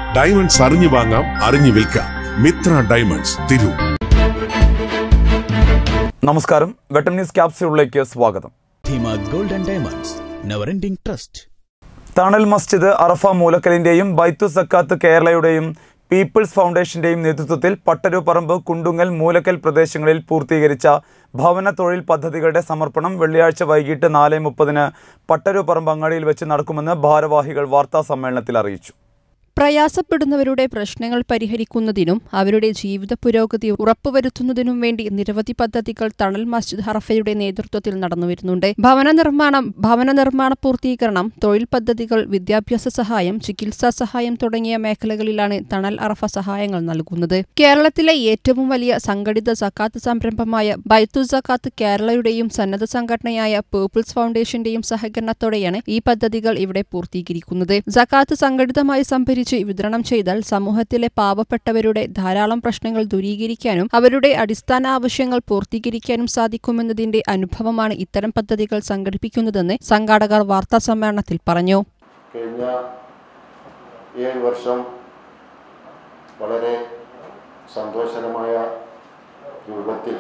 diamonds അറിഞ്ഞു വാങ്ങാം അറിഞ്ഞു വിൽക്കാം മിത്ര ഡയമണ്ട്സ് തിരൂർ നമസ്കാരം വെട്ടം ന്യൂസ് ക്യാപ്സ്യൂളിലേക്ക് സ്വാഗതം Dheema gold and diamonds never ending trust Thanal Masjid Arafah മൂലക്കലിന്റെയും ബൈത്തു zakat കേരളയുടെയും people's ഫൗണ്ടേഷന്റെയും നേതൃത്വത്തിൽ പട്ടരുപറമ്പ് കുണ്ടുങ്ങൽ മൂലക്കൽ പ്രദേശങ്ങളിൽ പൂർത്തീകരിച്ച ഭവന തൊഴിൽ പദ്ധതികളുടെ സമർപ്പണം വെള്ളിയാഴ്ച വൈകിട്ട് നാല് മുപ്പതിന് പട്ടരുപറമ്പ് അങ്ങാടിയിൽ വെച്ച് നടക്കുമെന്ന് ഭാരവാഹികൾ വാർത്താ സമ്മേളനത്തിൽ അറിയിച്ചു പ്രയാസപ്പെടുന്നവരുടെ പ്രശ്നങ്ങൾ പരിഹരിക്കുന്നതിനും അവരുടെ ജീവിത പുരോഗതി ഉറപ്പുവരുത്തുന്നതിനും വേണ്ടി നിരവധി പദ്ധതികൾ തണൽ മസ്ജിദ് ഹറഫയുടെ നേതൃത്വത്തിൽ നടന്നുവരുന്നുണ്ട് ഭവന നിർമ്മാണം ഭവന നിർമ്മാണ പൂർത്തീകരണം തൊഴിൽ പദ്ധതികൾ വിദ്യാഭ്യാസ സഹായം ചികിത്സാ സഹായം തുടങ്ങിയ മേഖലകളിലാണ് തണൽ അറഫ സഹായങ്ങൾ നൽകുന്നത് കേരളത്തിലെ ഏറ്റവും വലിയ സംഘടിത സക്കാത്ത് സംരംഭമായ ബൈത്തു സക്കാത്ത് കേരളയുടെയും സന്നദ്ധ സംഘടനയായ പീപ്പിൾസ് ഫൗണ്ടേഷന്റെയും സഹകരണത്തോടെയാണ് ഈ പദ്ധതികൾ ഇവിടെ പൂർത്തീകരിക്കുന്നത് സക്കാത്ത് സംഘടിതമായി സംഭരിച്ച് വിതരണം ചെയ്താൽ സമൂഹത്തിലെ പാവപ്പെട്ടവരുടെ ധാരാളം പ്രശ്നങ്ങൾ ദൂരീകരിക്കാനും അവരുടെ അടിസ്ഥാന ആവശ്യങ്ങൾ പൂർത്തീകരിക്കാനും സാധിക്കുമെന്നതിന്റെ അനുഭവമാണ് ഇത്തരം പദ്ധതികൾ സംഘടിപ്പിക്കുന്നതെന്ന് സംഘാടകർ വാർത്താസമ്മേളനത്തിൽ പറഞ്ഞു കഴിഞ്ഞ ഏഴ് വർഷം വളരെ സന്തോഷകരമായ രൂപത്തിൽ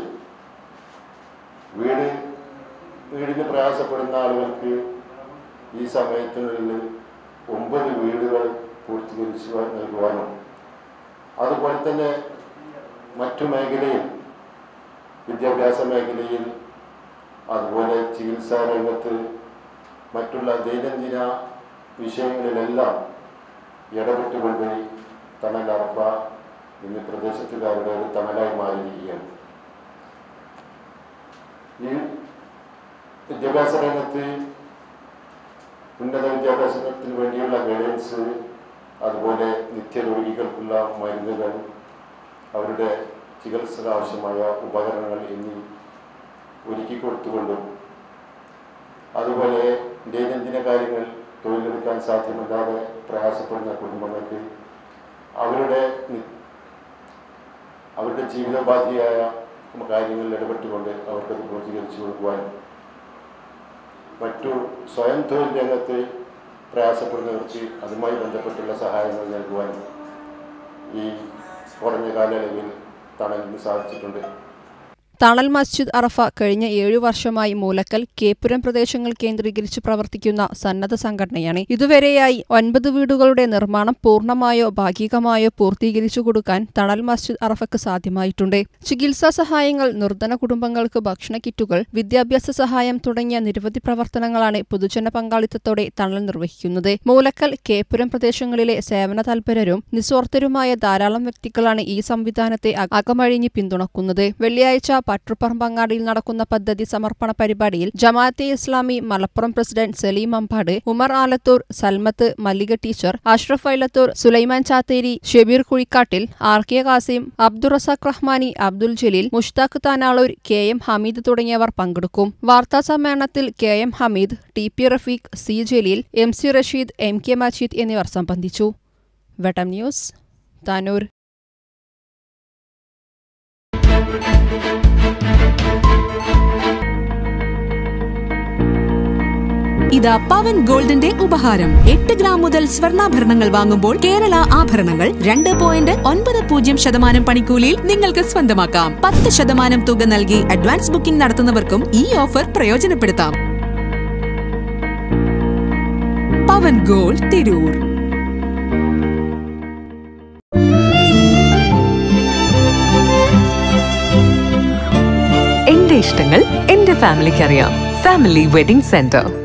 വീട് വീടിന് പ്രയാസപ്പെടുന്ന ആളുകൾക്ക് ഈ സമയത്തിനുള്ളിൽ ഒമ്പത് വീടുകൾ പൂർത്തീകരിച്ചു നൽകുവാനും അതുപോലെ തന്നെ മറ്റു മേഖലയിൽ വിദ്യാഭ്യാസ മേഖലയിൽ അതുപോലെ ചികിത്സാ രംഗത്ത് മറ്റുള്ള ദൈനംദിന വിഷയങ്ങളിലെല്ലാം ഇടപെട്ടുകൊണ്ട് തണൽ അറഫ ഇന്ന് പ്രദേശത്തുകാരുടെ ഒരു തണലായി മാറിയിരിക്കുകയാണ് ഈ വിദ്യാഭ്യാസ രംഗത്ത് ഉന്നത വിദ്യാഭ്യാസത്തിന് വേണ്ടിയുള്ള ഗൈഡൻസ് അതുപോലെ നിത്യരോഗികൾക്കുള്ള മരുന്നുകൾ അവരുടെ ചികിത്സക്ക് ആവശ്യമായ ഉപകരണങ്ങൾ എന്നീ ഒരുക്കി കൊടുത്തുകൊണ്ടും അതുപോലെ ദൈനംദിന കാര്യങ്ങൾ തൊഴിലെടുക്കാൻ സാധ്യമല്ലാതെ പ്രയാസപ്പെടുന്ന കുടുംബങ്ങൾക്ക് അവരുടെ നി- അവരുടെ ജീവിതോപാധിയായ കാര്യങ്ങളിൽ ഇടപെട്ടുകൊണ്ട് അവർക്കത് പൂർത്തീകരിച്ചു കൊടുക്കുവാനും മറ്റു സ്വയം തൊഴിൽ രംഗത്ത് പ്രയാസപ്പെടുന്നവർക്ക് അതുമായി ബന്ധപ്പെട്ടുള്ള സഹായങ്ങൾ നൽകുവാനും ഈ കുറഞ്ഞ കാലയളവിൽ തണലിന് സാധിച്ചിട്ടുണ്ട് തണൽ മസ്ജിദ് അറഫ കഴിഞ്ഞ ഏഴു വർഷമായി മൂലക്കൽ കേപ്പുരം പ്രദേശങ്ങൾ കേന്ദ്രീകരിച്ച് പ്രവർത്തിക്കുന്ന സന്നദ്ധ സംഘടനയാണ് ഇതുവരെയായി ഒൻപത് വീടുകളുടെ നിർമ്മാണം പൂർണ്ണമായോ ഭാഗികമായോ പൂർത്തീകരിച്ചു കൊടുക്കാൻ തണൽ മസ്ജിദ് അറഫക്ക് സാധ്യമായിട്ടുണ്ട് ചികിത്സാ സഹായങ്ങൾ നിർധന കുടുംബങ്ങൾക്ക് ഭക്ഷണ കിറ്റുകൾ വിദ്യാഭ്യാസ സഹായം തുടങ്ങിയ നിരവധി പ്രവർത്തനങ്ങളാണ് പൊതുജന പങ്കാളിത്തത്തോടെ തണൽ നിർവഹിക്കുന്നത് മൂലക്കൽ കേപ്പുരം പ്രദേശങ്ങളിലെ സേവന തൽപരരും നിസ്വാർത്ഥരുമായ ധാരാളം വ്യക്തികളാണ് ഈ സംവിധാനത്തെ അ- അകമഴിഞ്ഞ് പിന്തുണക്കുന്നത് വെള്ളിയാഴ്ച പട്ടുപറമ്പ് അങ്ങാടിയിൽ നടക്കുന്ന പദ്ധതി സമർപ്പണ പരിപാടിയിൽ Jamaat-e Islami Malappuram president Saleem Ambad Umar Alathur Salmath Mallika teacher Ashraf Ailathur Sulaiman Chatheri Shebeer Kuzhikkattil R K Kasim Abdurazak Rahmani Abdul Jaleel Mushtaq Tanalur K M Hameed തുടങ്ങിയവർ പങ്കെടുക്കും വാർത്താ സമ്മേളനത്തിൽ K M Hameed T P Rafeeq C Jaleel M C Rasheed M K Majeed എന്നിവർ സംബന്ധിച്ചു വെട്ടം ന്യൂസ് താനൂർ ഇതാ പവൻ ഗോൾഡിന്റെ ഉപഹാരം എട്ട് ഗ്രാം മുതൽ സ്വർണ്ണാഭരണങ്ങൾ വാങ്ങുമ്പോൾ കേരള ആഭരണങ്ങൾ രണ്ട് പോയിന്റ് ഒൻപത് പൂജ്യം ശതമാനം പണിക്കൂലിയിൽ നിങ്ങൾക്ക് സ്വന്തമാക്കാം പത്ത് ശതമാനം തുക നൽകി അഡ്വാൻസ് ബുക്കിംഗ് നടത്തുന്നവർക്കും ഈ ഓഫർ പ്രയോജനപ്പെടുത്താം പവൻ ഗോൾഡ് തിരൂർ എന്റെ ഇഷ്ടങ്ങൾ എന്റെ ഫാമിലിക്ക് അറിയാം ഫാമിലി വെഡിംഗ് സെന്റർ